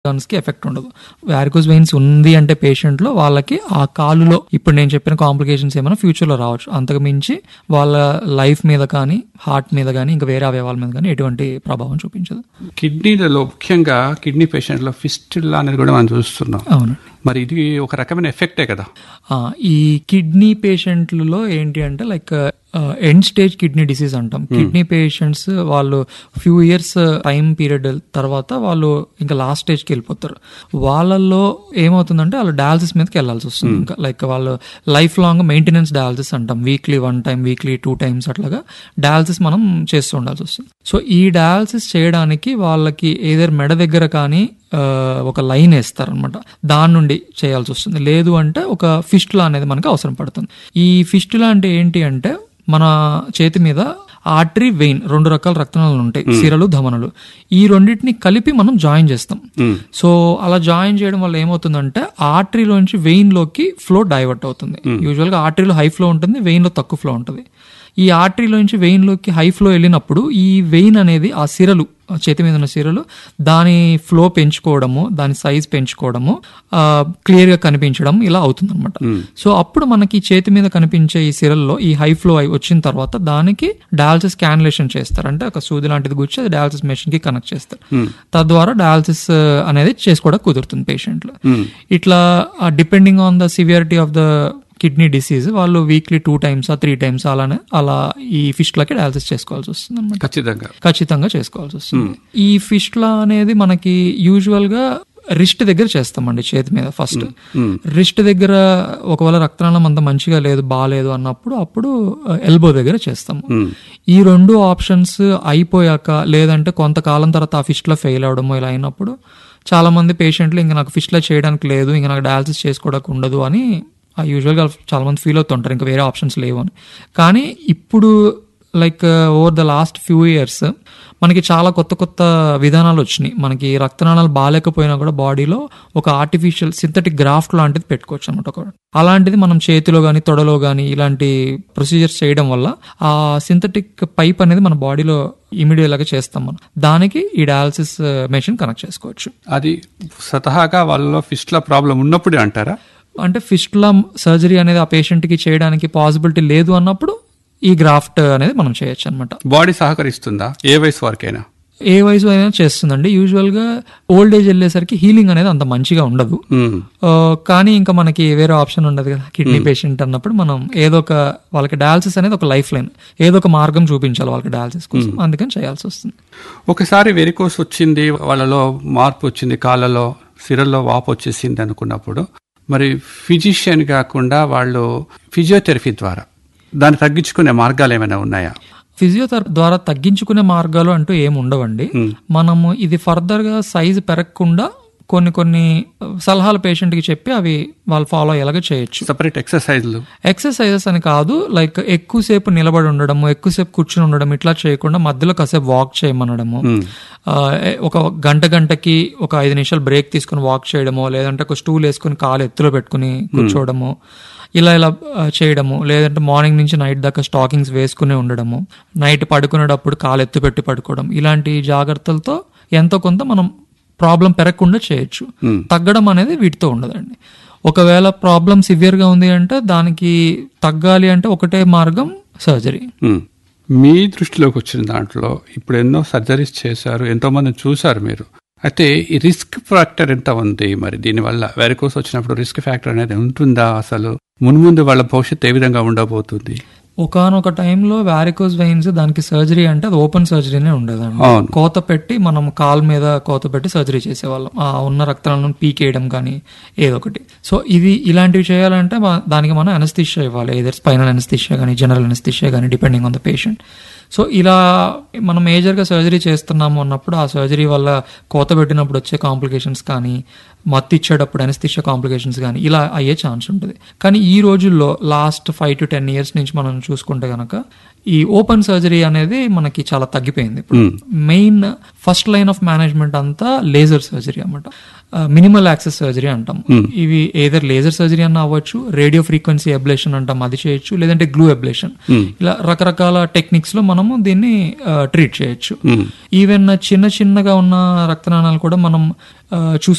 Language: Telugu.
ఆర్గాన్స్ కి ఎఫెక్ట్ ఉండదు వ్యారికోస్ వెయిన్స్ ఉంది అంటే పేషెంట్ లో వాళ్ళకి ఆ కాలులో ఇప్పుడు నేను చెప్పిన కాంప్లికేషన్స్ ఏమైనా ఫ్యూచర్ లో రావచ్చు అంతకు మించి వాళ్ళ లైఫ్ మీద కానీ హార్ట్ మీద కానీ ఇంకా వేరే అవయవాల మీద కానీ ఎటువంటి ప్రభావం చూపించదు కిడ్నీలలో ముఖ్యంగా కిడ్నీ పేషెంట్లో ఫిస్టులా అనేది కూడా మనం చూస్తున్నాం అవును మరి ఇది ఒక రకమైన ఎఫెక్టే కదా ఆ, ఈ కిడ్నీ పేషెంట్లలో ఏంటి అంటే like end stage kidney disease అంటాం కిడ్నీ పేషెంట్స్ వాళ్ళు ఫ్యూ ఇయర్స్ టైం పీరియడ్ తర్వాత వాళ్ళు ఇంకా లాస్ట్ స్టేజ్కి వెళ్ళిపోతారు వాళ్ళల్లో ఏమవుతుందంటే వాళ్ళు డయాలసిస్ మీదకి వెళ్ళాల్సి వస్తుంది ఇంకా లైక్ వాళ్ళు లైఫ్ లాంగ్ మెయింటెనెన్స్ డయాలసిస్ అంటాం weekly one time weekly two times అట్లాగా డయాలసిస్ మనం చేస్తూ ఉండాల్సి వస్తుంది సో ఈ డయాలసిస్ చేయడానికి వాళ్ళకి ఏదైనా మెడ దగ్గర కానీ ఆ, ఒక లైన్ వేస్తారనమాట దాని నుండి చేయాల్సి వస్తుంది లేదు అంటే ఒక ఫిస్టులా అనేది మనకు అవసరం పడుతుంది ఈ ఫిస్టులా అంటే ఏంటి అంటే మన చేతి మీద ఆర్టరీ వెయిన్ రెండు రకాల రక్తనాళాలు ఉంటాయి సిరలు ధమనులు ఈ రెండింటిని కలిపి మనం జాయిన్ చేస్తాం సో అలా జాయిన్ చేయడం వల్ల ఏమవుతుందంటే ఆర్టరీలోంచి వెయిన్ లోకి ఫ్లో డైవర్ట్ అవుతుంది యూజువల్ గా ఆర్టరీలో హై ఫ్లో ఉంటుంది వెయిన్ లో తక్కువ ఫ్లో ఉంటుంది ఈ ఆర్టరీలోంచి వెయిన్ లోకి హై ఫ్లో వెళ్ళినప్పుడు ఈ వెయిన్ అనేది ఆ సిరలు ఆ చేతి మీద ఉన్న సిరలు దాని ఫ్లో పెంచుకోవడము దాని సైజ్ పెంచుకోవడము క్లియర్ గా కనిపించడం ఇలా అవుతుంది అనమాట సో అప్పుడు మనకి చేతి మీద కనిపించే ఈ సిరల్లో ఈ హై ఫ్లో అయి వచ్చిన తర్వాత దానికి డయాలసిస్ క్యాన్యులేషన్ చేస్తారు అంటే ఒక సూది లాంటిది గుచ్చి అది డయాలసిస్ మెషిన్ కి కనెక్ట్ చేస్తారు తద్వారా డయాలసిస్ అనేది చేసుకోవడం కుదురుతుంది పేషెంట్ లో ఇట్లా depending on the severity of the kidney disease వాళ్ళు weekly two times three times అలానే అలా ఈ ఫిష్లకి డయాలసిస్ చేసుకోవాల్సి వస్తుంది అనమాట ఖచ్చితంగా ఖచ్చితంగా చేసుకోవాల్సి వస్తుంది ఈ ఫిష్లా అనేది మనకి యూజువల్ గా రిస్ట్ దగ్గర చేస్తామండి చేతి మీద ఫస్ట్ రిస్ట్ దగ్గర ఒకవేళ రక్తనాళం అంత మంచిగా లేదు బాగాలేదు అన్నప్పుడు అప్పుడు ఎల్బో దగ్గర చేస్తాము ఈ రెండు ఆప్షన్స్ అయిపోయాక లేదంటే కొంతకాలం తర్వాత ఆ ఫిష్లో ఫెయిల్ అవడము ఇలా అయినప్పుడు చాలా మంది పేషెంట్లు ఇంకా నాకు ఫిష్లో చేయడానికి లేదు ఇంకా నాకు డయాలసిస్ చేసుకోవడానికి ఉండదు అని యూజువల్గా చాలా మంది ఫీల్ అవుతుంటారు ఇంకా వేరే ఆప్షన్స్ లేవు అని కానీ ఇప్పుడు like over the last few years మనకి చాలా కొత్త కొత్త విధానాలు వచ్చినాయి మనకి రక్తనాళాలు బాగాలేకపోయినా కూడా బాడీలో ఒక ఆర్టిఫిషియల్ సింథటిక్ గ్రాఫ్ట్ లాంటిది పెట్టుకోవచ్చు అనమాట ఒక అలాంటిది మనం చేతిలో కానీ తొడలో కానీ ఇలాంటి ప్రొసీజర్స్ చేయడం వల్ల ఆ సింథటిక్ పైప్ అనేది మన బాడీలో ఇమీడియట్ లాగా చేస్తాం మనం దానికి ఈ డయాలసిస్ మెషిన్ కనెక్ట్ చేసుకోవచ్చు అది స్వతహాగా వాళ్ళలో ఫిస్టుల ప్రాబ్లం ఉన్నప్పుడే అంటారా అంటే ఫిస్టులా సర్జరీ అనేది ఆ పేషెంట్ కి చేయడానికి పాసిబిలిటీ లేదు అన్నప్పుడు ఈ గ్రాఫ్ట్ అనేది మనం చేయొచ్చు అనమాట బాడీ సహకరిస్తుందా ఏ వయసు వరకైనా ఏ వయసు అయినా చేస్తుందండి యూజువల్ గా ఓల్డ్ ఏజ్ వెళ్ళేసరికి హీలింగ్ అనేది అంత మంచిగా ఉండదు మ్మ్. ఆ, కానీ ఇంకా మనకి వేరే ఆప్షన్ ఉండదు కదా కిడ్నీ పేషెంట్ అన్నప్పుడు మనం ఏదో ఒక వాళ్ళకి డయాలసిస్ అనేది ఒక లైఫ్ లైన్ ఏదో ఒక మార్గం చూపించాలి వాళ్ళకి డయాలసిస్ కోసం అందుకని చేయాల్సి వస్తుంది ఒకసారి వెరికోస్ వచ్చింది వాళ్ళలో మార్పు వచ్చింది కాళ్ళలో సిరల్లో వాపు వచ్చేసింది అనుకున్నప్పుడు మరి ఫిజిషియన్ కాకుండా వాళ్ళు ఫిజియోథెరపీ ద్వారా దాన్ని తగ్గించుకునే మార్గాలు ఏమైనా ఉన్నాయా ఫిజియోథెరపీ ద్వారా తగ్గించుకునే మార్గాలు అంటూ ఏమి ఉండవండి మనము ఇది ఫర్దర్ గా సైజ్ పెరగకుండా కొన్ని కొన్ని సలహాలు పేషెంట్ కి చెప్పి అవి వాళ్ళు ఫాలో అయ్యేలాగా చేయొచ్చు సపరేట్ ఎక్సర్సైజ్లు ఎక్సర్సైజెస్ అని కాదు లైక్ ఎక్కువసేపు నిలబడి ఉండడము ఎక్కువసేపు కూర్చుని ఉండడం ఇట్లా చేయకుండా మధ్యలో కాసేపు వాక్ చేయమనడము ఆ, ఏ- ఒక గంట గంటకి ఒక ఐదు నిమిషాలు బ్రేక్ తీసుకుని వాక్ చేయడము లేదంటే ఒక స్టూల్ వేసుకుని కాలు ఎత్తులో పెట్టుకుని కూర్చోవడము ఇలా ఇలా ఆ, చేయడము లేదంటే మార్నింగ్ నుంచి నైట్ దాకా స్టాకింగ్స్ వేసుకుని ఉండడము నైట్ పడుకునేటప్పుడు కాలు ఎత్తు పెట్టి పడుకోవడం ఇలాంటి జాగ్రత్తలతో ఎంతో కొంత మనం ప్రాబ్లం పెరగకుండా చేయొచ్చు తగ్గడం అనేది వీటితో ఉండదండి ఒకవేళ ప్రాబ్లం సివియర్ గా ఉంది అంటే దానికి తగ్గాలి అంటే ఒకటే మార్గం సర్జరీ మ్మ్. మీ దృష్టిలోకి వచ్చిన దాంట్లో ఇప్పుడు ఎన్నో సర్జరీస్ చేశారు ఎంతో మందిని చూశారు మీరు అయితే ఈ రిస్క్ ఫ్యాక్టర్ ఎంత ఉంది మరి దీనివల్ల వెరికోస్ వచ్చినప్పుడు రిస్క్ ఫ్యాక్టర్ అనేది ఉంటుందా అసలు మున్ముందు వాళ్ళ భవిష్యత్తు ఏ విధంగా ఉండబోతుంది ఒకనొక టైంలో వ్యారికోస్ వెయిన్స్ దానికి సర్జరీ అంటే అది ఓపెన్ సర్జరీనే ఉండేదండి అవును. కోత పెట్టి మనం కాల్ మీద కోత పెట్టి సర్జరీ చేసేవాళ్ళం ఆ ఉన్న రక్తాలను పీకేయడం కానీ ఏదో ఒకటి సో ఇది ఇలాంటివి చేయాలంటే మా- దానికి మనం అనస్థిషియా ఇవ్వాలి ఏదర్ స్పైనల్ అనస్థిషియా కానీ జనరల్ అనస్థిషియా కానీ depending on the patient so ఇలా మనం మేజర్గా సర్జరీ చేస్తున్నాము అన్నప్పుడు ఆ సర్జరీ వల్ల కోత పెట్టినప్పుడు వచ్చే కాంప్లికేషన్స్ కానీ మత్తు ఇచ్చేటప్పుడు అనస్థిషియా కాంప్లికేషన్స్ కానీ ఇలా అయ్యే ఛాన్స్ ఉంటుంది కానీ ఈ రోజుల్లో last five to ten years నుంచి మనం చూసుకుంటే గనక ఈ ఓపెన్ సర్జరీ అనేది మనకి చాలా తగ్గిపోయింది ఇప్పుడు main first line of management అంతా లేజర్ సర్జరీ అన్నమాట మినిమల్ యాక్సెస్ సర్జరీ అంటాం ఇవి ఏదర్ లేజర్ సర్జరీ అన్న అవ్వచ్చు రేడియో ఫ్రీక్వెన్సీ అబ్లేషన్ అంటాం అది చేయొచ్చు లేదంటే గ్లూ అబ్లేషన్ ఇలా రకరకాల టెక్నిక్స్ లో మనము దీన్ని ట్రీట్ చేయొచ్చు ఈవెన్ చిన్న చిన్నగా ఉన్న రక్తనాళాలు కూడా మనం చూసుకుంటే